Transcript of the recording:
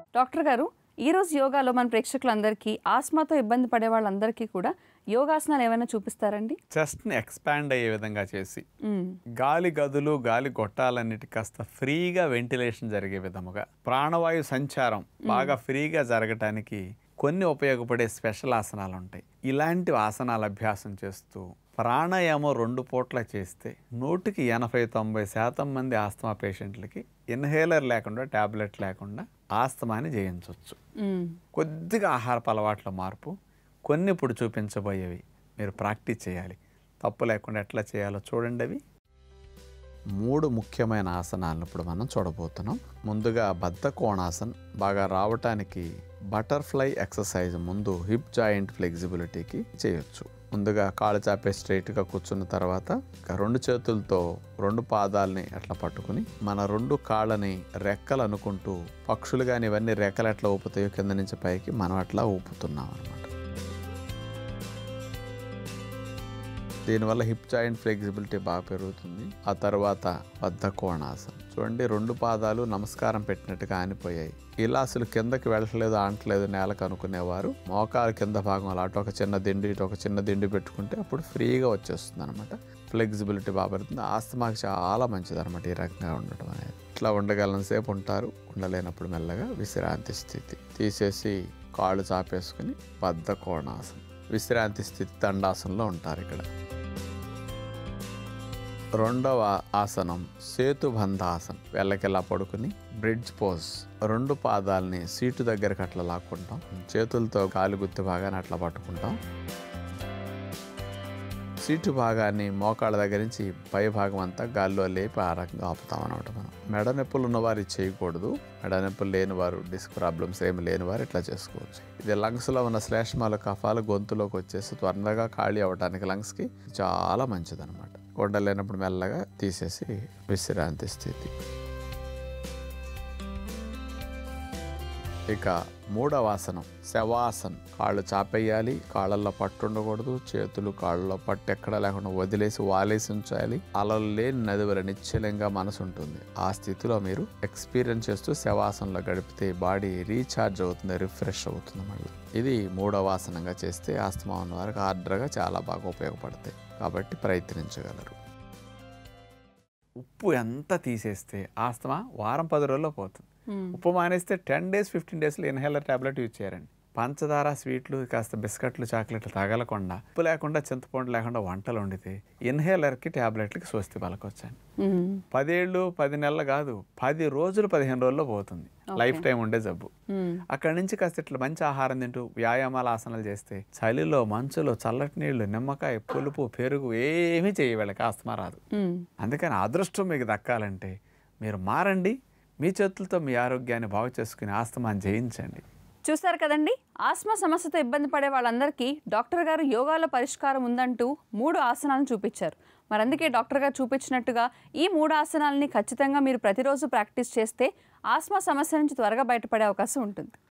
Doctor గారు ఈరోజు యోగాలో మన ప్రేక్షకులందరికీ ఆస్మాతో ఇబ్బంది పడే వాళ్ళందరికీ కూడా యోగాసనాలు ఏమైనా చూపిస్తారండి చెస్ట్ని ఎక్స్పాండ్ అయ్యే విధంగా చేసి మ్మ్. గాలి గదులు గాలి గొట్టాలన్నిటి కాస్త ఫ్రీగా వెంటిలేషన్ జరిగే విధముగా ప్రాణవాయు సంచారం బాగా ఫ్రీగా జరగటానికి కొన్ని ఉపయోగపడే స్పెషల్ ఆసనాలు ఉంటాయి ఇలాంటి ఆసనాల అభ్యాసం చేస్తూ ప్రాణాయామం రెండు పూట్ల చేస్తే నూటికి ఎనభై తొంభై శాతం మంది ఆస్తమా పేషెంట్లకి ఇన్హేలర్ లేకుండా ట్యాబ్లెట్ లేకుండా ఆస్తమాని జయించవచ్చు మ్మ్. కొద్దిగా ఆహారపు అలవాట్ల మార్పు కొన్ని ఇప్పుడు చూపించబోయేవి మీరు ప్రాక్టీస్ చేయాలి తప్పు లేకుండా ఎట్లా చేయాలో చూడండి అవి మూడు ముఖ్యమైన ఆసనాలను ఇప్పుడు మనం చూడబోతున్నాం ముందుగా బద్ధ కోణాసన్ బాగా రావటానికి బటర్ఫ్లై ఎక్సర్సైజ్ ముందు హిప్ జాయింట్ ఫ్లెక్సిబిలిటీకి చేయొచ్చు ముందుగా కాళ్ళు చాపే స్ట్రైట్గా కూర్చున్న తర్వాత ఇక రెండు చేతులతో రెండు పాదాలని అట్లా పట్టుకుని మన రెండు కాళ్ళని రెక్కలు అనుకుంటూ పక్షులు కానీ ఇవన్నీ రెక్కలు ఎట్లా ఊపుతాయో కింద నుంచి పైకి మనం అట్లా ఊపుతున్నాం అనమాట దీనివల్ల హిప్ జాయింట్ ఫ్లెక్సిబిలిటీ బాగా పెరుగుతుంది ఆ తర్వాత బద్ధ కోణాసనం చూడండి రెండు పాదాలు నమస్కారం పెట్టినట్టుగా ఆనిపోయాయి ఇలా అసలు కిందకి వెళ్ళట్లేదు ఆంటలేదు నేలకు అనుకునేవారు మోకాలు కింద భాగం అలా అటు ఒక చిన్న దిండి ఇటు ఒక చిన్న దిండి పెట్టుకుంటే అప్పుడు ఫ్రీగా వచ్చేస్తుంది అనమాట ఫ్లెక్సిబిలిటీ బాగా పెరుగుతుంది ఆస్తమాకి చాలా మంచిది అనమాట ఈ రకంగా ఉండటం అనేది ఇట్లా ఉండగలని సేపు ఉంటారు ఉండలేనప్పుడు మెల్లగా విశ్రాంతి స్థితి తీసేసి కాళ్ళు చాపేసుకుని బద్ధ కోణాసనం విశ్రాంతి స్థితి దండాసనంలో ఉంటారు ఇక్కడ రెండవ ఆసనం సేతుబంధాసనం వెళ్ళకెలా పడుకుని బ్రిడ్జ్ పోజ్ రెండు పాదాలని సీటు దగ్గరకు అట్లా లాక్కుంటాం చేతులతో కాలు గుత్తి భాగాన్ని అట్లా పట్టుకుంటాం సీటు భాగాన్ని మోకాళ్ళ దగ్గర నుంచి పై భాగం అంతా గాల్లో లేపి ఆ రకంగా ఆపుతాం అనమాట మనం మెడ నొప్పులు ఉన్నవారు ఇది చేయకూడదు మెడ నొప్పులు లేని వారు డిస్క్ ప్రాబ్లమ్స్ ఏమి లేని వారు ఇట్లా చేసుకోవచ్చు ఇది లంగ్స్లో ఉన్న శ్లేష్మాల కఫాలు గొంతులోకి వచ్చేసి త్వరగా ఖాళీ అవ్వడానికి లంగ్స్కి చాలా మంచిది అనమాట లేనప్పుడు మెల్లగా తీసేసి విశ్రాంతి స్థితి ఇక మూడవ ఆసనం శవాసన్ కాళ్ళు చాపేయాలి కాళ్ళల్లో పట్టు ఉండకూడదు చేతులు కాళ్ళలో పట్టు ఎక్కడ లేకుండా వదిలేసి వాలేసి ఉంచాలి అలలు లేని నది వల్ల నిశ్చలంగా మనసు ఉంటుంది ఆ స్థితిలో మీరు ఎక్స్పీరియన్స్ చేస్తూ శవాసనంలో గడిపితే బాడీ రీఛార్జ్ అవుతుంది రిఫ్రెష్ అవుతుంది మళ్ళీ ఇది మూడవ ఆసనంగా చేస్తే ఆస్తమా ఉన్న వారికి ఆర్డర్గా చాలా బాగా ఉపయోగపడతాయి కాబట్టి ప్రయత్నించగలరు ఉప్పు ఎంత తీసేస్తే ఆస్తమా వారం పది రోజుల్లో పోతుంది మ్మ్. ఉప్పు మానేస్తే టెన్ డేస్ ఫిఫ్టీన్ డేస్లో ఇన్హేలర్ టాబ్లెట్ యూజ్ చేయారండి పంచదార స్వీట్లు కాస్త బిస్కెట్లు చాక్లెట్లు తగలకుండా ఉప్పు లేకుండా చింతపండు లేకుండా వంటలు వండితే ఇన్హేలర్కి టాబ్లెట్లకి స్వస్తి పలకొచ్చాను మ్మ్. పదేళ్ళు పది నెలలు కాదు పది రోజులు పదిహేను రోజుల్లో పోతుంది లైఫ్ టైం ఉండే జబ్బు మ్మ్. అక్కడి నుంచి కాస్త ఇట్లా మంచి ఆహారం తింటూ వ్యాయామాల ఆసనాలు చేస్తే చలిలో మంచులో చల్లటి నీళ్లు నిమ్మకాయ పులుపు పెరుగు ఏమీ చేయ వీళ్ళకి ఆస్తమా రాదు మ్మ్. అందుకని అదృష్టం మీకు దక్కాలంటే మీరు మారండి మీ చేతులతో మీ ఆరోగ్యాన్ని బాగు చేసుకుని ఆస్తమాన్ని జయించండి చూశారు కదండి ఆస్మా సమస్యతో ఇబ్బంది పడే వాళ్ళందరికీ డాక్టర్ గారు యోగాలో పరిష్కారం ఉందంటూ మూడు ఆసనాలను చూపించారు మరి అందుకే డాక్టర్ గారు చూపించినట్టుగా ఈ మూడు ఆసనాలని ఖచ్చితంగా మీరు ప్రతిరోజు ప్రాక్టీస్ చేస్తే ఆస్మా సమస్య నుంచి త్వరగా బయటపడే అవకాశం ఉంటుంది